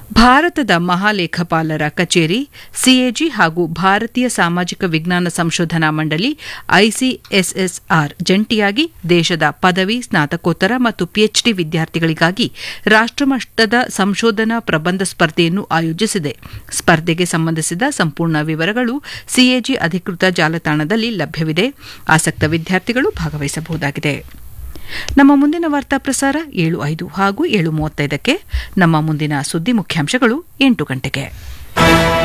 ಭಾರತದ ಮಹಾಲೇಖಪಾಲರ ಕಚೇರಿ ಸಿಎಜಿ ಹಾಗೂ ಭಾರತೀಯ ಸಾಮಾಜಿಕ ವಿಜ್ಞಾನ ಸಂಶೋಧನಾ ಮಂಡಳಿ ಐಸಿಎಸ್ಎಸ್ಆರ್ ಜಂಟಿಯಾಗಿ ದೇಶದ ಪದವಿ ಸ್ನಾತಕೋತ್ತರ ಮತ್ತು ಪಿಎಚ್ಡಿ ವಿದ್ಯಾರ್ಥಿಗಳಿಗಾಗಿ ರಾಷ್ಟಮಟ್ಟದ ಸಂಶೋಧನಾ ಪ್ರಬಂಧ ಸ್ಪರ್ಧೆಯನ್ನು ಆಯೋಜಿಸಿದೆ ಸ್ಪರ್ಧೆಗೆ ಸಂಬಂಧಿಸಿದ ಸಂಪೂರ್ಣ ವಿವರಗಳು ಸಿಎಜಿ ಅಧಿಕೃತ ಜಾಲತಾಣದಲ್ಲಿ ಲಭ್ಯವಿದೆ ಆಸಕ್ತ ವಿದ್ಯಾರ್ಥಿಗಳು ಭಾಗವಹಿಸಬಹುದಾಗಿದೆ ನಮ್ಮ ಮುಂದಿನ ವಾರ್ತಾ ಪ್ರಸಾರ ಏಳು ಐದು ಹಾಗೂ ಏಳು ಮೂವತ್ತೈದಕ್ಕೆ ನಮ್ಮ ಮುಂದಿನ ಸುದ್ದಿ ಮುಖ್ಯಾಂಶಗಳು ಎಂಟು ಗಂಟೆಗೆ